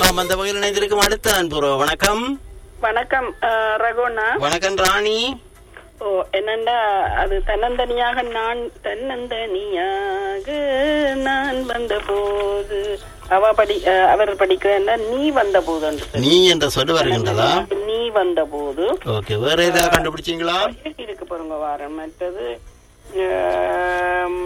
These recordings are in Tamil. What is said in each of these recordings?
ஆமாம் அந்த வகையில் இணைந்திருக்கும் அடுத்த அன்புறோ வணக்கம் வணக்கம் அஹ், ரகுண்ணா வணக்கம் ராணி ஓ என்னண்டா அது தன்னந்தனியாக நான் தன்னந்தனியாக நான் வந்த போது அவ படி அஹ், அவர் படிக்கிறா நீ வந்த போது என்று சொல்லி. நீ என்ற சொல்லு வருகின்றதா நீ வந்த போது ஓகே வேற ஏதாவது கண்டுபிடிச்சீங்களா இருக்கு, இருக்கு பாருங்க வாரம் மற்றது அஹ்,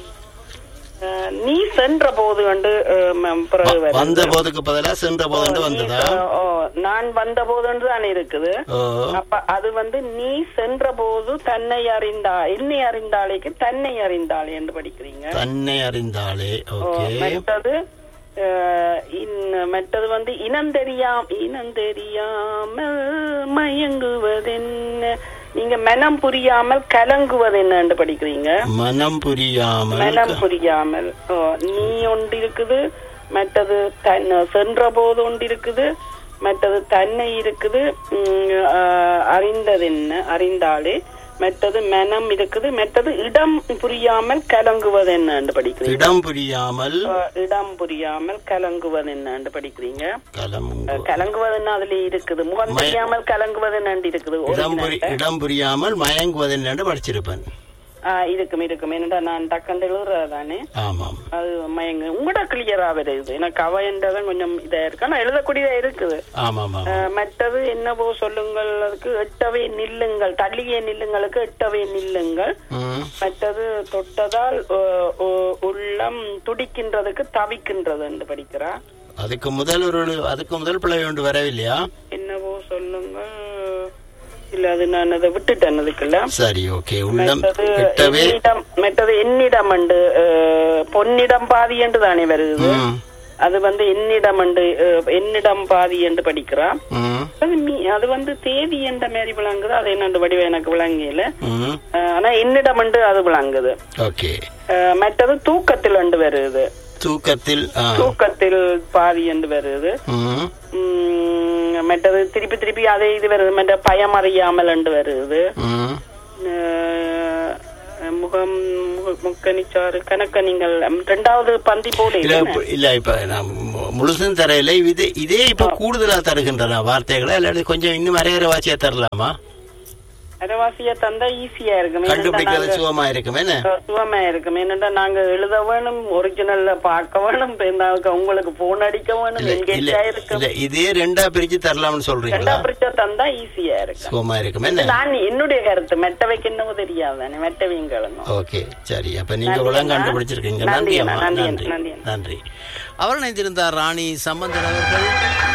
அஹ், நீ சென்ற போது கண்டு அஹ், ம- பிறகு வருது. வந்த போதுக்கு பதிலா சென்ற போது வந்ததா நீ- ஓ நான் வந்த போது தான் இருக்குது ஓ அப்ப அது வந்து நீ சென்ற போது தன்னை அறிந்தா என்னை அறிந்தாளைக்கு தன்னை அறிந்தாளே என்று படிக்கிறீங்க தன்னை அறிந்தாளே ஓ, ஓகே மற்றது அஹ், இன்- மற்றது வந்து இனந்தெரியாம் இனந்தெரியாமல் மயங்குவதென்ன நீங்க மனம் புரியாமல் கலங்குவது என்னன்னு படிக்கிறீங்க மனம் புரியாமல் மனம் புரியாமல் ஓ, நீ ஒன்று இருக்குது மற்றது தன் சென்ற போது ஒன்று இருக்குது மற்றது தன்னை இருக்குது உம், ஆஹ், அறிந்தது என்ன அறிந்தாலே மற்றது மனம் இருக்குது மற்றது இடம் புரியாமல் கலங்குவது என்னன்னு படிக்கிறீங்க இடம் புரியாமல் ஓ, இடம் புரியாமல் கலங்குவது என்னன்னு படிக்கிறீங்க கலமுங்கு அஹ், கலங்குவதுன்னு அதுல இருக்குது முகம் தெரியாமல் கலங்குவது என்னன்னு இருக்குது இடம் புரி original. இடம் புரியாமல் மயங்குவது என்னன்னு படிச்சிருப்பேன் ஆஹ், இருக்கும் இருக்கும் என்னடா நான் டக்கண்டு எழுதுறதானே ஆமாம் அது மயங்க உங்களோட கிளியரா வருது எனக்கு அவ என்றதான் கொஞ்சம் இதா இருக்கு ஆனா எழுதக்கூடியதா இருக்குது ஆமாம் ஆமாம் அஹ், மற்றது என்னவோ சொல்லுங்கள் அதுக்கு எட்டவே நில்லுங்கள் தள்ளியே நில்லுங்களுக்கு எட்டவே நில்லுங்கள் ம். மற்றது தொட்டதால் அஹ், உ- உள்ளம் துடிக்கின்றதுக்கு தவிக்கின்றது என்று படிக்கிறா அதுக்கு முதல் ஒரு அதுக்கு முதல் பிள்ளை ஒன்று வரவில்லையா என்னவோ சொல்லுங்கள் இல்ல அது நான் அதை விட்டுட்டேன் அதுக்குள்ள சரி ஓகே உள்ளம் மற்றது கிட்டவே என்னிடம் மற்றது என்னிடம் அண்டு அஹ், பொன்னிடம் பாதி என்று தானே வருது ம், அது வந்து என்னிடம் அண்டு அஹ், என்னிடம் பாதி என்று படிக்கிறான் ம், அது மீ- அது வந்து தேதி என்ற மாதிரி விளங்குது அது என்ன வடிவம் எனக்கு விளங்கல ம். அஹ், ஆனா என்னிடம் அண்டு அது விளங்குது ஓகே அஹ், மற்றது தூக்கத்தில் அண்டு வருது தூக்கத்தில் ஆ, தூக்கத்தில் பாதி என்று வருது ம், உம், மற்றது திருப்பி திருப்பி அதே இது வருது மற்ற பயம் அறியாமல் அண்டு வருது ம். அஹ், முகம் மு- முக்கணிச்சாறு கணக்க நீங்கள் ரெண்டாவது பந்தி போடு இல்ல இப்ப- இல்ல இப்ப நான் மு- முழுசும் தரையில இது இதே இப்ப கூடுதலா தருகின்றன வார்த்தைகளை இல்லாட்டி கொஞ்சம் இன்னும் அரையற வாசியா தரலாமா அரைவாசியா தந்தா ஈஸியா இருக்கும் கண்டுபிடிக்கிறது ஏனென்றா சுகமா இருக்கும் என்ன நாங்க- சுகமா இருக்கும் என்னடா நாங்க எழுத வேணும் ஒரிஜினல்ல பார்க்க வேணும் பிறந்தாவுக்கு உங்களுக்கு போன் அடிக்க வேணும் இல்ல எங்கேஜ் இல்ல ஆயிருக்கும் இல்ல இதே ரெண்டா பிரிச்சு தரலாம்னு சொல்றீங்களா ரெண்டா பிரிச்சா தந்தா ஈஸியா இருக்கும் சுகமா இருக்கும் என்ன நான் என்னுடைய கருத்து மெட்டவைக்கு என்னவோ தெரியாதானே மெட்டவையும் கேளுங்க ஓகே சரி அப்ப நீங்க நன்றி உலகம் அண்ணா. கண்டுபிடிச்சிருக்கீங்க நன்றி நன்றி அண்ணா, அம்மா நன்றி நன்றி அண்ணா, நன்றி அண்ணா. நன்றி அவர் இணைந்திருந்தார் ராணி சம்பந்தன் அவர்கள்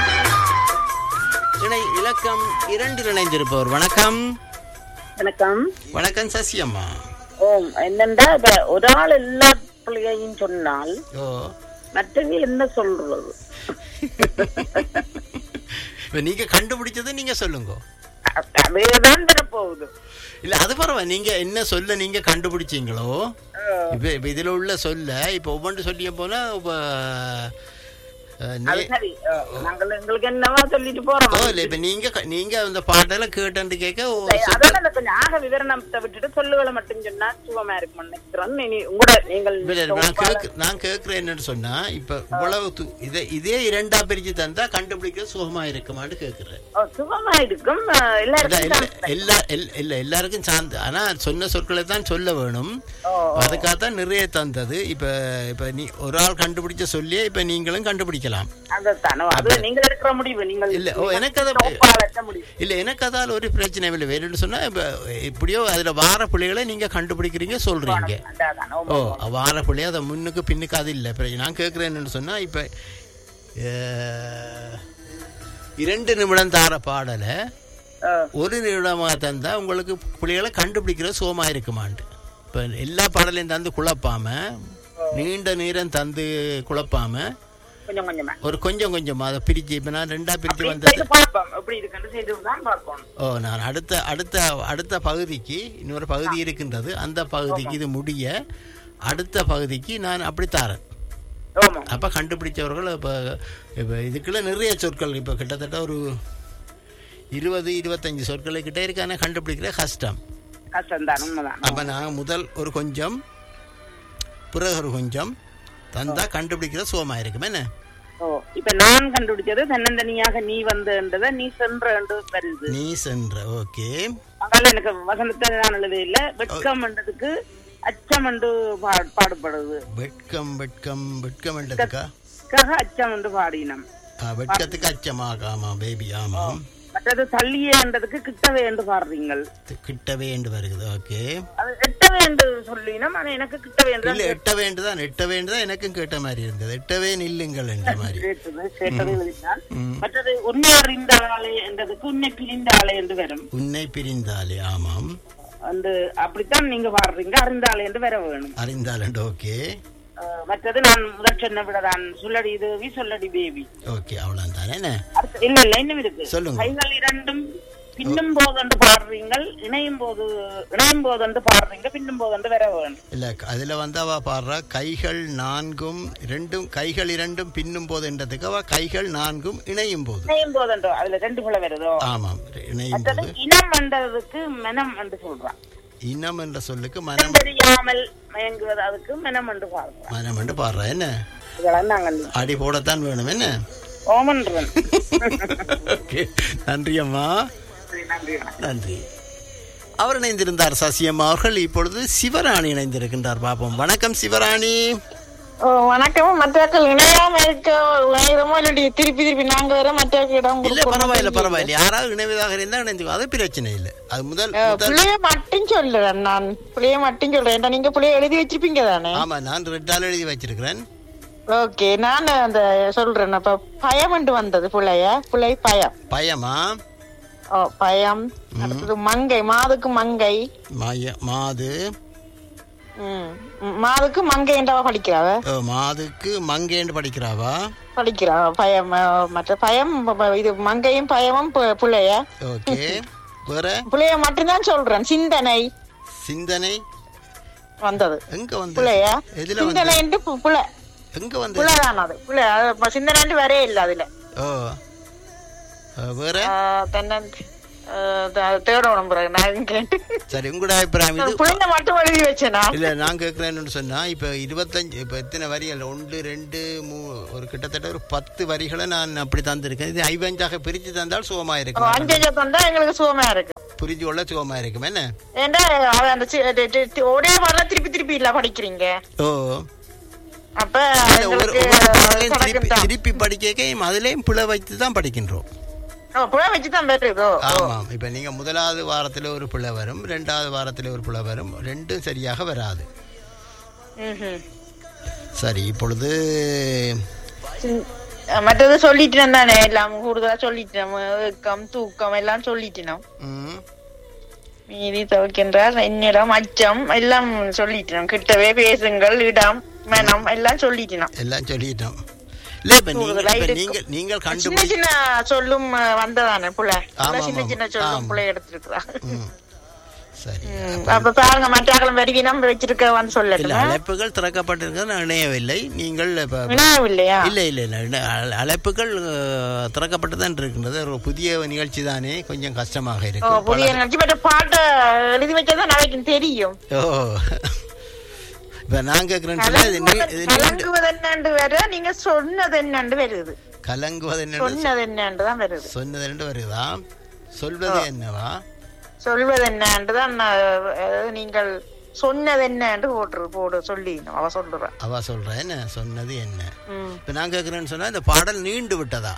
இணை இலக்கம் இரண்டில் இணைந்திருப்பவர் வணக்கம் வணக்கம் வணக்கம் சசி அம்மா ஓம் என்னண்டா இப்ப ஒரு ஆள் எல்லா பிள்ளையையும் சொன்னால் ஓ மற்றவங்க என்ன சொல்றது இப்ப நீங்க கண்டுபிடிச்சதை நீங்க சொல்லுங்க வேதான் போகுது இல்ல அது பரவாயில்ல நீங்க என்ன சொல்ல நீங்க கண்டுபிடிச்சீங்களோ இப்ப இப்ப இதுல உள்ள சொல்ல இப்ப ஒவ்வொன்று சொல்லிய போனா இப்ப அஹ், அது நே- சரி அஹ், நாங்கள் எங்களுக்கு என்னவா சொல்லிட்டு போறோம் ஓ இல்ல இப்ப நீங்க க- நீங்க அந்த பாட்டெல்லாம் கேட்டு கேட்க ஓ, அதான் அந்த கொஞ்சம் ஆக விவரணத்தை விட்டுட்டு சொல்லுகளை மட்டும் சொன்னா சுகமா இருக்கும் நினைக்கிறோம் இனி உங்களோட நீங்கள் இல்ல, இல்ல, நான் கேக்கு நான் கேக்குறேன் என்னன்னு சொன்னா இப்ப இவ்வளவு து- இதை இதே இரண்டா பிரிச்சு தந்தா கண்டுபிடிக்க சுகமா இருக்குமான்னு கேக்குறேன் ஓ, சுகமா இருக்கும் அஹ், இல்ல, எல்லாருக்கும் இல்ல, தான். எல்லா எல்- இல்ல எல்லாருக்கும் சார்ந்து ஆனா சொன்ன சொற்களை தான் சொல்ல வேணும் ஓ, அதுக்காக தான் நிறைய தந்தது இப்ப இப்ப நீ ஒரு ஆள் கண்டுபிடிச்ச சொல்லியே இப்ப நீங்களும் கண்டுபிடிக்கலாம் அதைத்தானோ அது நீங்கள் எடுக்கிற முடிவு நீங்கள் இல்ல ஓ எனக்கு அதை தொகுப்பால் எடுத்த முடிவு இல்ல எனக்கு அதால ஒரு பிரச்சனை இல்லை வேணும்னு சொன்னா இப்ப எப்படியோ அதுல வார பிள்ளைகளை நீங்க கண்டுபிடிக்கிறீங்க சொல்றீங்க அதான் ஓ வார பிள்ளை அதை முன்னுக்கு பின்னுக்கு அது இல்லை இப்போ நான் கேட்குறேன் என்னன்னு சொன்னா இப்ப அஹ், இரண்டு நிமிடம் தார பாடலை அஹ், ஒரு நிமிடமாக தந்தா உங்களுக்கு பிள்ளைகளை கண்டுபிடிக்கிற சுகமா இருக்குமான்ட்டு இப்போ எல்லா பாடலையும் தந்து குழப்பாம நீண்ட நேரம் தந்து குழப்பாம கொஞ்சம் கொஞ்சமா ஒரு கொஞ்சம் கொஞ்சம் அதை பிரிச்சு இப்போ நான் ரெண்டா பிரிச்சு அப்படி வந்தது செய்து பார்ப்போம் எப்படி இருக்குன்னு செய்து தான் பார்ப்போம் ஓ நான் அடுத்த அடுத்த அடுத்த பகுதிக்கு இன்னொரு பகுதி இருக்கின்றது அந்த பகுதிக்கு இது முடிய அடுத்த பகுதிக்கு நான் அப்படி தாரேன் ஆமா அப்போ கண்டுபிடிச்சவர்கள் இப்போ இப்போ இதுக்குள்ள நிறைய சொற்கள் இப்போ கிட்டத்தட்ட ஒரு இருபது இருபத்தஞ்சு சொற்களை கிட்ட இருக்கு ஆனால் கண்டுபிடிக்கிற கஷ்டம் கஷ்டம் தான் உண்மைதான் அப்போ நான் முதல் ஒரு கொஞ்சம் பிறகு ஒரு கொஞ்சம் தந்தா கண்டுபிடிக்கிற சுகமாக இருக்கும் என்ன ஓ இப்ப நான் கண்டுபிடிச்சது தன்னந்தனியாக நீ வந்தன்றத நீ சென்ற என்று வருது நீ சென்ற ஓகே அதனால எனக்கு வசனத்தை நான் எழுத இல்ல வெட்கம்ன்றதுக்கு அச்சம் என்று பா- பாடுபடுது வெட்கம் வெட்கம் வெட்கம் என்றதுக்கா க்காக அச்சம் என்று பாடினம் ஆ, வெட்கத்துக்கு அச்சமாக ஆமா பேபி ஆமாம் மற்றது தள்ளியன்றதுக்கு கிட்டவே என்று பாடுறீங்கள் தி- கிட்டவே என்று வருகிறது ஓகே அது எட்டவே என்று சொல்லினம் ஆனா எனக்கு கிட்டவே என்று இல்ல எட்ட வேண்டுதான் எட்ட வேண்டுதான் எனக்கும் கேட்ட மாதிரி இருந்தது எட்டவே நில்லுங்கள் என்ற மாதிரி கேட்டது கேட்டது எழுதினான் ம். மற்றது உன்னை அறிந்த ஆளே என்றதுக்கு உன்னை பிரிந்த ஆளே என்று வரும் உன்னை பிரிந்தாலே ஆமாம் அந்த அப்படித்தான் நீங்க பாடுறீங்க அறிந்த ஆளே என்று வர வேணும் அறிந்தால் ஓகே அஹ், மற்றது நான் முதல் சொன்ன விடதான் சொல்லடி தேவி சொல்லடி பேபி ஓகே அவ்வளவு தானே என்ன அடுத்து- இல்ல இல்ல இன்னும் இருக்கு சொல்லுங்க. கைகள் இரண்டும் பின்னும் போதென்று பாடுறீங்க இணையும் போது இணையும் போதென்று பாடுறீங்க பின்னும் போதென்று வர வேணும் இல்ல அதுல வந்து அவ பாடுறா கைகள் நான்கும் ரெண்டும் கைகள் இரண்டும் பின்னும் போது என்றதுக்கு அவ கைகள் நான்கும் இணையும் போது இணையும் போதென்று அதுல ரெண்டு புல வருதோ ஆமாம் இணையும் மற்றது போது இனம் என்றதுக்கு மனம் என்று சொல்றான் இனம் என்ற சொல்லுக்கு மனம் தெரியாமல் மயங்குவது அதுக்கு மனம் என்று பாடுறான் மனம் என்று பாடுறா என்ன இதெல்லாம் நாங்கள் அடி போடத்தான் வேணும் என்ன ஓமன்றன் ஓகே நன்றி அம்மா நன்றி வணக்கம். நன்றி அவர் இணைந்திருந்தார் சசியம் அவர்கள் இப்பொழுது சிவராணி இணைந்திருக்கின்றார் பாப்போம் வணக்கம் சிவராணி ஓ வணக்கம் மற்றவர்கள் இணையாம இருக்க இணையமோ இல்லாட்டி திருப்பி திருப்பி நாங்க வர மற்றவர்கள் இடம் இல்ல கொடுக்கணும். பரவாயில்ல பரவாயில்ல யாராவது இணைவதாக இருந்தா இணைந்து அது பிரச்சனை இல்லை அது முதல் அஹ், முதல் புள்ளைய மட்டும் சொல்றேன் நான் புள்ளைய மட்டும் சொல்றேன் ஏன்டா நீங்க புள்ளைய எழுதி வச்சிருப்பீங்க தானே ஆமா நான் ரெட்டால் எழுதி வச்சிருக்கிறேன் ஓகே நான் அந்த சொல்றேன் அப்ப பயம் வந்தது புள்ளைய புள்ளை பயம் பயமா ஓ பயம் அடுத்தது மங்கை மாதுக்கு மங்கை மாய மாது ம் ம், மாதுக்கு மங்கை என்றவா படிக்கிறாவ ஓ, மாதுக்கு மங்கேண்டு படிக்கிறாவா படிக்கிறா பயம் அஹ், மற்ற பயம் ப- ப- இது மங்கையும் பயமும் பு- புள்ளைய ஓகே வேற புள்ளைய மட்டும்தான் சொல்றேன் சிந்தனை சிந்தனை வந்தது எங்க வந்து புள்ளைய எதுல வந்து சிந்தனை என்று பு- புள்ள எங்க வந்து புள்ளதான் அது புள்ள அது இப்ப சிந்தனை வரே இல்ல அதுல ஓ அஹ், வேற ஆஹ் தென்னன் தேடணும் பிறகு நான் எதுவும் கேட்டு சரி உங்களோட அபிப்பிராயம் இது புள்ளைங்க மட்டும் எழுதி வச்சேனா இல்ல நான் கேட்கிறேன்னு சொன்னா இப்ப இருபத்தஞ்சு இப்ப எத்தனை வரிகள் ஒன்று ரெண்டு மூ ஒரு கிட்டத்தட்ட ஒரு பத்து வரிகளை நான் அப்படி தந்திருக்கேன் இது ஐவஞ்சாக பிரிச்சு தந்தால் சுகமா இருக்கும் அஞ்சு அஞ்சு தந்தா எங்களுக்கு சுகமா இருக்கு புரிஞ்சு கொள்ள சுகமா இருக்கும் என்ன ஏன்டா அவ அந்த சி- டி- டி- டி- ஒரே பாடல திருப்பி திருப்பி இல்ல படிக்கிறீங்க ஓ அப்ப இல்ல, ஒரு எங்களுக்கு ஒவ்வொரு பாடலையும் திருப்பி கணக்கு தான். திருப்பி படிக்க அதுலயும் பிழை வைத்து தான் படிக்கின்றோம் ஓ, புள்ள வச்சுதான் வருதோ ஆமாம் இப்ப நீங்க முதலாவது வாரத்துல ஒரு பிழை வரும் ரெண்டாவது வாரத்துல ஒரு பிழை வரும் ரெண்டும் சரியாக வராது ம்ஹும். சரி இப்பொழுது சின்- அஹ் மற்றது சொல்லிட்டேன் தானே எல்லாம் கூடுதலா சொல்லிட்டேன் ஏக்கம் தூக்கம் எல்லாம் சொல்லிட்டேன் ம், மீதி துவைக்கின்றார் என்னிடம் அச்சம் எல்லாம் சொல்லிட்டேன் கிட்டவே பேசுங்கள் இடம் மனம் எல்லாம் சொல்லிட்டேன் எல்லாம் சொல்லிட்டோம் இல்ல இப்ப நீங்க கூடுதலா இப்ப இருக்கும். நீங்கள் நீங்கள் சின்ன கண்டுபிடி சின்ன சொல்லும் அஹ், வந்ததானே புள்ள ஆமா, சின்ன ஆமா. சின்ன சொல்லும் ஆமா. புள்ள எடுத்திருக்கிறா ம், சரி ம், அப்ப பாருங்க மற்றாக்களும் வருகி நம்ம வச்சிருக்க வந்து இல்ல சொல்லட்டுமா அழைப்புகள் திறக்கப்பட்டிருக்கிறது நான் இணையவில்லை நீங்கள் இப்ப இல்லையா இல்ல இல்ல இல்ல இல்ல, அழ- அழைப்புகள் அஹ், திறக்கப்பட்டுதான் இருக்கின்றது ஒரு புதிய நிகழ்ச்சி தானே கொஞ்சம் கஷ்டமாக ஓ, இருக்கு புதிய நிகழ்ச்சி பட் பாட்டை எழுதி வச்சதான் நாளைக்கு தெரியும் ஓ இப்ப நான் கேட்கிறேன்னு சொன்னா இது நீ- இது நீண்ட- கலங்குவது என்னண்டு வேற நீங்க சொன்னது என்னண்டு வருது கலங்குவது என்ன சொன்னது என்னண்டு தான் வருது சொன்னது ரெண்டு வருதா சொல்வது என்னவா சொல்வது என்னன்னு தான் நான், அதாவது நீங்கள் சொன்னது என்னன்னு போட்டு போடு சொல்லி அவ சொல்லுறா அவ சொல்ற என்ன சொன்னது என்ன ம். இப்ப நான் கேட்கிறேன்னு சொன்னா இந்த பாடல் நீண்டு விட்டதா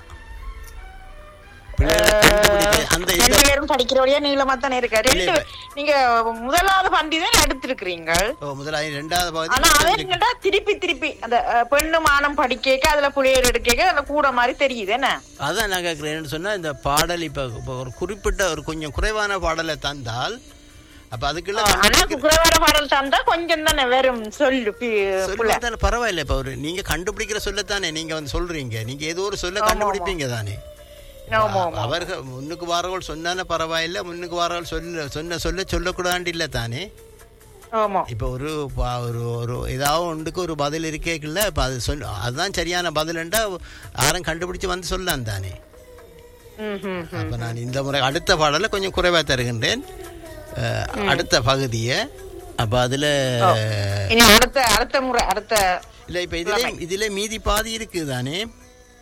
பிள்ளைகளை கண்டுபிடிக்க அந்த இந்த ரெண்டு பேரும் படிக்கிறவழியா நீளமா தானே இருக்க ரெண்டு இல்ல, நீங்க முதலாவது பண்டி தான் எடுத்திருக்கிறீங்க ஓ முதலாவது ரெண்டாவது ஆனா பகுதி அவன் என்னடா திருப்பி திருப்பி அந்த அஹ், பெண்ணு மானம் படிக்க அதுல புளியர் எடுக்க அதுல கூட மாதிரி தெரியுது என்ன அதான் நான் கேட்கிறேன்னு சொன்னா இந்த பாடல் இப்ப இப்ப ஒரு குறிப்பிட்ட ஒரு கொஞ்சம் குறைவான பாடலை தந்தால் அப்ப அதுக்குள்ள ஆனா குக்குரவார பாடல் தந்தா கொஞ்சம் தானே வெறும் சொல்லு பி- புள்ள சொல்லுதானே பரவாயில்ல இப்ப ஒரு நீங்க கண்டுபிடிக்கிற சொல்லத்தானே நீங்க வந்து சொல்றீங்க நீங்க ஏதோ ஒரு சொல்ல கண்டுபிடிப்பீங்க தானே ஆமா ஆமா அவர்கள் முன்னுக்கு வாரவர்கள் சொன்னானே பரவாயில்ல முன்னுக்கு வாரவர்கள் சொல்ல சொன்ன சொல்ல சொல்லக்கூடாது இல்ல தானே ஆமா இப்போ ஒரு பா- ஒரு ஒரு ஏதாவது ஒன்றுக்கு ஒரு பதில் இருக்கேக்குல்ல இப்போ அது சொல் அதுதான் சரியான பதில்ண்டா யாரும் கண்டுபிடிச்சு வந்து சொல்லலாம் தானே ம் ம் அப்போ நான் இந்த முறை அடுத்த பாடலை கொஞ்சம் குறைவாக தருகின்றேன் அஹ், அடுத்த பகுதியை அப்போ அதில் இனி அடுத்த அடுத்த முறை அடுத்த இல்லை இப்போ இதிலே இதிலே மீதி பாதி இருக்குது தானே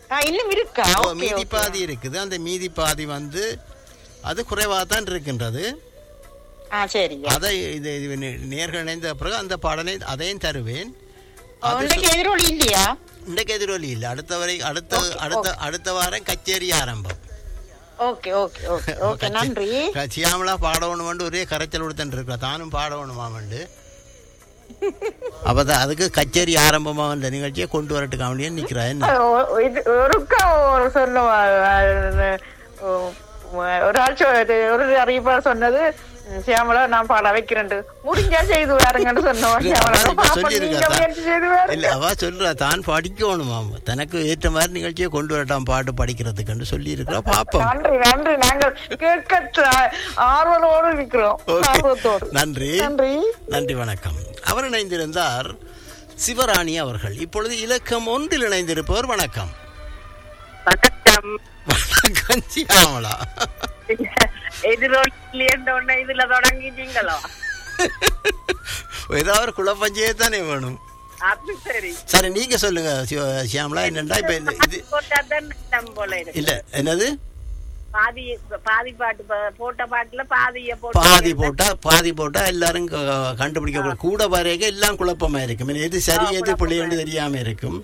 ஆ, இன்னும் இருக்கா ஓ, ஓகே, மீதி ஓகே. பாதி இருக்குது அந்த மீதி பாதி வந்து அது குறைவாக தான் இருக்கின்றது ஆ சரிங்க அதை இது இது நே- நேர்கள் இணைந்த பிறகு அந்த பாடலை அதையும் தருவேன் அது உனக்கு எதிரொலி இல்லையா இன்றைக்கு எதிரொலி இல்லை அடுத்த வரை அடுத்த அடுத்த அடுத்த வாரம் கச்சேரி ஆரம்பம் ஓகே ஓகே ஓகே ஓகே நன்றி சியாமலா பாடணுமெண்டு ஒரே கரைச்சல் கொடுத்துட்டு இருக்கா தானும் பாடணுமாமண்டு அப்பதான் அதுக்கு கச்சேரி ஆரம்பமா வந்த நிகழ்ச்சியை கொண்டு வரட்டுக்கு அவனையே நிக்கிறா என்ன ஓ, இது ஒருக்கா ஒரு சொல்லுவா ஓ, ஒரு ஆள் சொ- இது ஒரு அறிவிப்பாளர் சொன்னது ம், சியாமலா நான் பாட வைக்கிறேன் முடிஞ்சா செய்து வாருங்கன்னு சொன்னோம் இல்ல, சியாமலா அதான் இப்ப பாப்போம், சொல்லியிருக்கா நீங்க தான். முயற்சி செய்து இல்ல வாருங்க. அவ சொல்றா தான் படிக்கணுமாம் தனக்கு ஏற்ற மாதிரி நிகழ்ச்சியை கொண்டு வரட்டாம் பாட்டு படிக்கிறதுக்குன்னு சொல்லி இருக்கிறா பாப்போம் நன்றி நன்றி நாங்கள் கேட்க த- ஆர்வத்தோடு இருக்கிறோம் ஓகே. ஆர்வத்தோடு நன்றி நன்றி நன்றி வணக்கம் அவர் இணைந்திருந்தார் சிவராணி அவர்கள் இப்பொழுது இலக்கம் ஒன்றில் இணைந்திருப்பவர் வணக்கம் வணக்கம் வணக்கம் சியாமலா எதிரொலி உடனே இதுல தொடங்கிட்டீங்களோ ஏதாவது ஒரு குழப்பஞ்சே தானே வேணும் அது சரி சரி நீங்க சொல்லுங்க சிவ- சியாமலா என்னண்டா இப்ப இந்த இது போட்டாதான் நட்டம் போல இருக்கு இல்ல என்னது பாதி பாதி பாட்டு ப- போட்ட பாட்டுல பாதிய போட்டு பாதி போட்டா பாதி போட்டா எல்லாரும் க- கண்டுபிடிக்க கூட வரைக்கும் எல்லாம் குழப்பமா இருக்கும் இனி எது சரி எது பிள்ளைன்னு தெரியாம இருக்கும்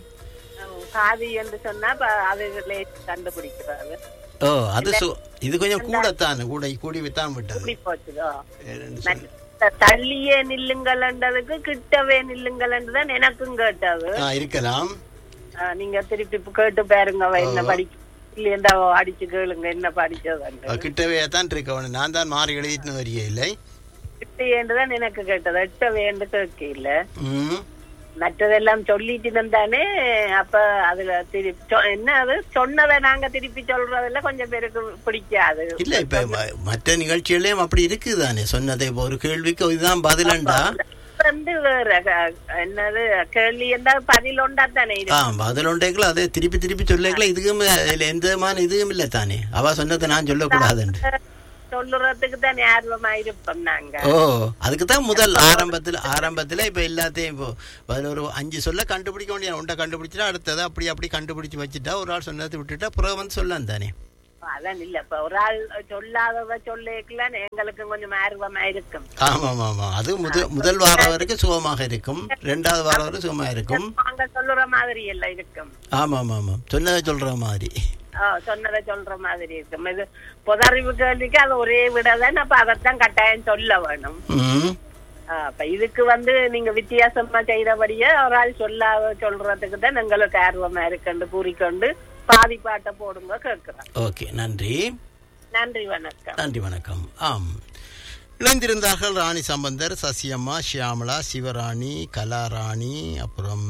பாதி என்று சொன்னா ப- அது லேட் கண்டுபிடிக்கிறாரு ஓ அது சு- இது கொஞ்சம் கூடத்தான் கூட கூடி வித்தான் விட்டது இப்படி போச்சுதோ ஏன்னு சொல்லு. த- தள்ளியே நில்லுங்கள்ன்றதுக்கு கிட்டவே நில்லுங்கள்ன்றதான் எனக்கும் கேட்டது ஆ, இருக்கலாம் ஆ, நீங்க திருப்பி இப்ப கேட்டு பாருங்க அவ என்ன படிக்க இல்லையா அடிச்சு கேளுங்க என்ன படிச்சதுன்னு கிட்டவே தான் இருக்கவனு நான் தான் மாறி எழுதிட்டு வரிய இல்லை கிட்டேன்றதான் எனக்கு கேட்டது எட்டவேன்னு கேட்க இல்ல ம். மற்றதெல்லாம் சொல்லிட்டு இருந்தானே அப்ப அதுல திருப்பி சொ- என்ன அது சொன்னதை நாங்க திருப்பி சொல்றதுல கொஞ்சம் பேருக்கு பிடிக்காது இல்ல இப்ப ம- மற்ற நிகழ்ச்சிகளையும் அப்படி இருக்குதானே சொன்னதை இப்ப ஒரு கேள்விக்கு இதுதான் பதிலண்டா வந்து வேற க- என்னது கேள்வி இருந்தா பதில் ஒண்டா தானே ஆ இருக்கு பதில் உண்டேக்கல அதே திருப்பி திருப்பி சொல்லிக்கல இதுக்கும் இதுல எந்த விதமான இதுவும் இல்ல தானே அவ சொன்னதை நான் சொல்லக்கூடாதுன்னு சொல்லுறதுக்கு தான் ஆர்வமா இருப்போம் நாங்க ஓ அதுக்கு தான் முதல் ஆரம்பத்துல ஆரம்பத்துல இப்ப எல்லாத்தையும் இப்போ அதுல ஒரு அஞ்சு சொல்ல கண்டுபிடிக்க வேண்டிய உண்டை கண்டுபிடிச்சிட்டா அடுத்தது அப்படி அப்படி கண்டுபிடிச்சு வச்சுட்டா ஒரு ஆள் சொன்னதை விட்டுட்டா பிறகு வந்து சொல்லலாம் தானே அதான் இல்ல இப்ப ஒரு ஆள் சொல்லாதத சொல்லிக்கலாம் எங்களுக்கு கொஞ்சம் ஆர்வமா இருக்கும் ஆமா ஆமா ஆமா அது முதல் முதல் வாரம் வரைக்கும் சுகமாக இருக்கும் ரெண்டாவது வாரம் வரைக்கும் சுகமா இருக்கும் நாங்க சொல்லுற மாதிரி எல்லாம் இருக்கும் ஆமா ஆமா ஆமா சொன்னதை சொல்ற மாதிரி ஆ, சொன்னதை சொல்ற மாதிரி இருக்கும் இது புதறிவு கேள்விக்கு அது ஒரே விடதான் அப்ப அதைத்தான் கட்டாயம் சொல்ல வேணும் ம் ஆ, அப்ப இதுக்கு வந்து நீங்க வித்தியாசமா செய்தபடியே ஒரு ஆள் சொல்லாத சொல்றதுக்கு தான் எங்களுக்கு ஆர்வமா இருக்குன்னு கூறிக்கொண்டு பாதி பாட்டை போடுங்க கேட்கிறோம் ஓகே நன்றி நன்றி வணக்கம் நன்றி வணக்கம் ஆம் இணைந்திருந்தார்கள் ராணி சம்பந்தர் சசியம்மா ஷியாமலா சிவராணி கலாராணி அப்புறம்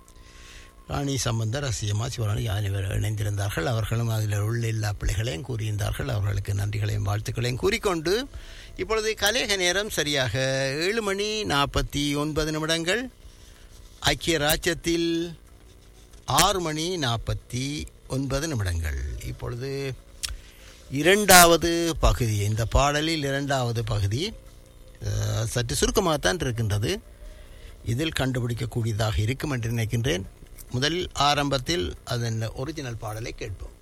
ராணி சம்பந்தர் ரசியம்மா சிவராணி அனைவரும் இணைந்திருந்தார்கள் அவர்களும் அதில் உள்ள எல்லா பிள்ளைகளையும் கூறியிருந்தார்கள் அவர்களுக்கு நன்றிகளையும் வாழ்த்துக்களையும் கூறிக்கொண்டு இப்பொழுது கலேக நேரம் சரியாக ஏழு மணி நாற்பத்தி ஒன்பது நிமிடங்கள் ஐக்கிய ராஜ்யத்தில் ஆறு மணி நாற்பத்தி ஒன்பது நிமிடங்கள் இப்பொழுது இரண்டாவது பகுதி இந்த பாடலில் இரண்டாவது பகுதி அஹ், சற்று சுருக்கமாகத்தான் இருக்கின்றது இதில் கண்டுபிடிக்கக்கூடியதாக இருக்கும் என்று நினைக்கின்றேன் முதலில் ஆரம்பத்தில் அதன் ஒரிஜினல் பாடலை கேட்போம்